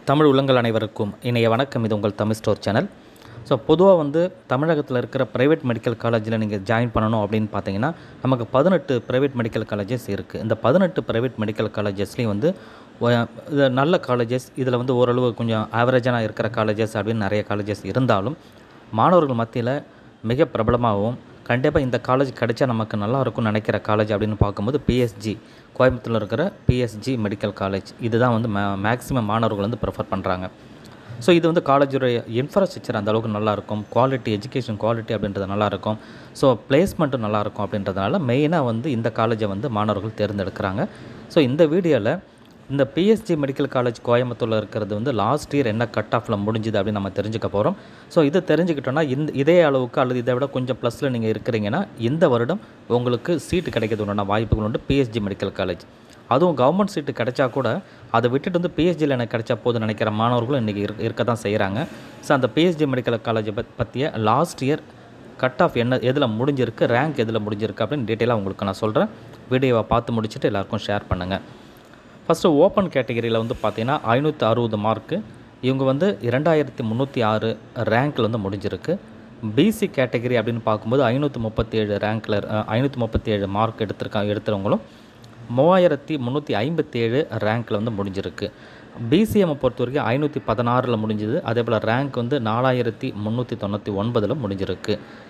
தமிழ் உள்ளங்கள் அனைவருக்கும் இணைய வணக்கம் இது உங்கள் தமிழ் ஸ்டோர் சேனல் ஸோ பொதுவாக வந்து தமிழகத்தில் இருக்கிற ப்ரைவேட் மெடிக்கல் காலேஜில் நீங்கள் ஜாயின் பண்ணணும் அப்படின்னு பார்த்தீங்கன்னா நமக்கு பதினெட்டு ப்ரைவேட் மெடிக்கல் காலேஜஸ் இருக்குது இந்த பதினெட்டு ப்ரைவேட் மெடிக்கல் காலேஜஸ்லேயும் வந்து ஒ- இது நல்ல காலேஜஸ் இதில் வந்து ஓரளவு கொஞ்சம் ஆவரேஜான இருக்கிற காலேஜஸ் அப்படின்னு நிறைய காலேஜஸ் இருந்தாலும் மாணவர்கள் மத்தியில் மிக பிரபலமாகவும் கண்டிப்பாக இந்த காலேஜ் கிடைச்சா நமக்கு நல்லா இருக்கும்னு நினைக்கிற காலேஜ் அப்படின்னு பார்க்கும்போது பிஎஸ்ஜி கோயம்புத்தூரில் இருக்கிற பிஎஸ்ஜி மெடிக்கல் காலேஜ் இதுதான் வந்து மே மேக்ஸிமம் மாணவர்கள் வந்து ப்ரிஃபர் பண்ணுறாங்க ஸோ இது வந்து காலேஜுடைய இன்ஃப்ராஸ்ட்ரக்சர் அந்த அளவுக்கு நல்லாயிருக்கும் குவாலிட்டி எஜுகேஷன் குவாலிட்டி அப்படின்றது நல்லாயிருக்கும் ஸோ பிளேஸ்மெண்ட்டும் நல்லாயிருக்கும் அப்படின்றதுனால மெயினாக வந்து இந்த காலேஜை வந்து மாணவர்கள் தேர்ந்தெடுக்கிறாங்க ஸோ இந்த வீடியோவில் இந்த பிஎஸ்ஜி மெடிக்கல் காலேஜ் கோயம்புத்தூரில் இருக்கிறது வந்து லாஸ்ட் இயர் என்ன கட் ஆஃபில் முடிஞ்சுது அப்படின்னு நம்ம தெரிஞ்சுக்க போகிறோம் ஸோ இதை தெரிஞ்சுக்கிட்டோன்னா இந்த இதே அளவுக்கு அல்லது இதை விட கொஞ்சம் ப்ளஸில் நீங்கள் இருக்கிறீங்கன்னா இந்த வருடம் உங்களுக்கு சீட்டு கிடைக்கிறது உண்டான வாய்ப்புகள் உண்டு பிஎஸ்ஜி மெடிக்கல் காலேஜ் அதுவும் கவர்மெண்ட் சீட்டு கிடைச்சா கூட அதை விட்டுட்டு வந்து பிஎஸ்ஜியில் எனக்கு கிடைச்சா போதும் நினைக்கிற மாணவர்களும் இன்றைக்கி இருக்க இருக்க தான் செய்கிறாங்க ஸோ அந்த பிஎஸ்ஜி மெடிக்கல் காலேஜை பத் பற்றிய லாஸ்ட் இயர் கட் ஆஃப் என்ன எதில் முடிஞ்சிருக்கு ரேங்க் எதில் முடிஞ்சிருக்கு அப்படின்னு டீட்டெயிலாக உங்களுக்கு நான் சொல்கிறேன் வீடியோவை பார்த்து முடிச்சுட்டு எல்லாருக்கும் ஷேர் பண்ணுங்கள் ஃபஸ்ட்டு ஓப்பன் கேட்டகரியில் வந்து பார்த்தீங்கன்னா ஐநூற்றி அறுபது மார்க்கு இவங்க வந்து இரண்டாயிரத்தி முந்நூற்றி ஆறு ரேங்க்கில் வந்து முடிஞ்சிருக்கு பிசி கேட்டகரி அப்படின்னு பார்க்கும்போது ஐநூற்றி முப்பத்தி ஏழு ரேங்க்கில் ஐநூற்றி முப்பத்தி ஏழு மார்க் எடுத்திருக்காங்க எடுத்தவங்களும் மூவாயிரத்தி முந்நூற்றி ஐம்பத்தி ஏழு ரேங்க்கில் வந்து முடிஞ்சிருக்கு பிசிஎம்மை பொறுத்த வரைக்கும் ஐநூற்றி பதினாறில் முடிஞ்சுது அதே போல் ரேங்க் வந்து நாலாயிரத்தி முந்நூற்றி தொண்ணூற்றி ஒன்பதில் முடிஞ்சிருக்கு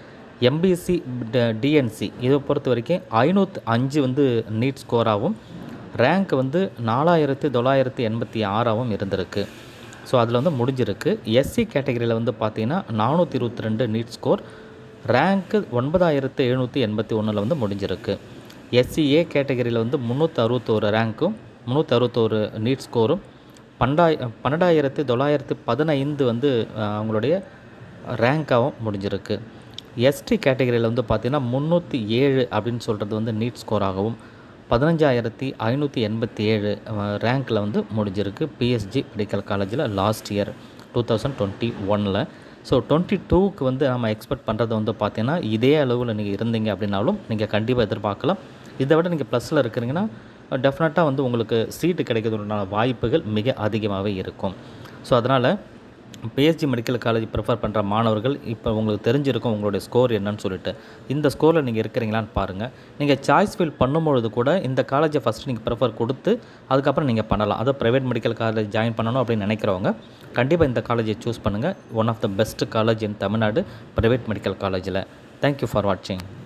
எம்பிசி டிஎன்சி இதை பொறுத்த வரைக்கும் ஐநூற்றி அஞ்சு வந்து நீட் ஸ்கோராகவும் ரேங்க் வந்து நாலாயிரத்தி தொள்ளாயிரத்தி எண்பத்தி ஆறாகவும் இருந்திருக்கு ஸோ அதில் வந்து முடிஞ்சிருக்கு எஸ்சி கேட்டகரியில் வந்து பார்த்தீங்கன்னா நானூற்றி இருபத்தி ரெண்டு நீட் ஸ்கோர் ரேங்க்கு ஒன்பதாயிரத்து எழுநூற்றி எண்பத்தி ஒன்றில் வந்து முடிஞ்சிருக்கு எஸ்சிஏ கேட்டகரியில் வந்து முந்நூற்றி அறுபத்தோரு ரேங்க்கும் முந்நூற்றி அறுபத்தோரு நீட் ஸ்கோரும் பன்னெண்டாய் பன்னெண்டாயிரத்தி தொள்ளாயிரத்தி பதினைந்து வந்து அஹ், அவங்களுடைய ரேங்காகவும் முடிஞ்சிருக்கு எஸ்டி கேட்டகரியில் வந்து பார்த்திங்கன்னா முந்நூற்றி ஏழு அப்படின்னு சொல்கிறது வந்து நீட் ஸ்கோராகவும் பதினஞ்சாயிரத்தி ஐநூற்றி எண்பத்தி ஏழு ரேங்க்கில் வந்து முடிஞ்சிருக்கு பிஎஸ்ஜி மெடிக்கல் காலேஜில் last year two thousand twenty ஒனில் ஸோ டுவெண்ட்டி டூக்கு வந்து நம்ம எக்ஸ்பெக்ட் பண்ணுறது வந்து பார்த்தீங்கன்னா இதே அளவில் நீங்கள் இருந்தீங்க அப்படின்னாலும் நீங்கள் கண்டிப்பாக எதிர்பார்க்கலாம் இதை விட நீங்கள் ப்ளஸில் இருக்கிறீங்கன்னா டெஃபினட்டாக வந்து உங்களுக்கு சீட்டு கிடைக்கிறதுக்கான வாய்ப்புகள் மிக அதிகமாகவே இருக்கும் ஸோ அதனால் பிஎஸ்ஜி மெடிக்கல் காலேஜ் ப்ரிஃபர் பண்ணுற மாணவர்கள் இப்போ உங்களுக்கு தெரிஞ்சிருக்கும் உங்களுடைய ஸ்கோர் என்னன்னு சொல்லிட்டு இந்த ஸ்கோரில் நீங்கள் இருக்கிறீங்களான்னு பாருங்கள் நீங்கள் சாய்ஸ் ஃபில் பண்ணும்பொழுது கூட இந்த காலேஜை ஃபஸ்ட்டு நீங்கள் ப்ரிஃபர் கொடுத்து அதுக்கப்புறம் நீங்கள் பண்ணலாம் அதை ப்ரைவேட் மெடிக்கல் காலேஜ் ஜாயின் பண்ணணும் அப்படின்னு நினைக்கிறவங்க கண்டிப்பாக இந்த காலேஜை சூஸ் பண்ணுங்கள் one of the best college in Tamil Nadu private medical காலேஜில் தேங்க்யூ ஃபார் வாட்சிங்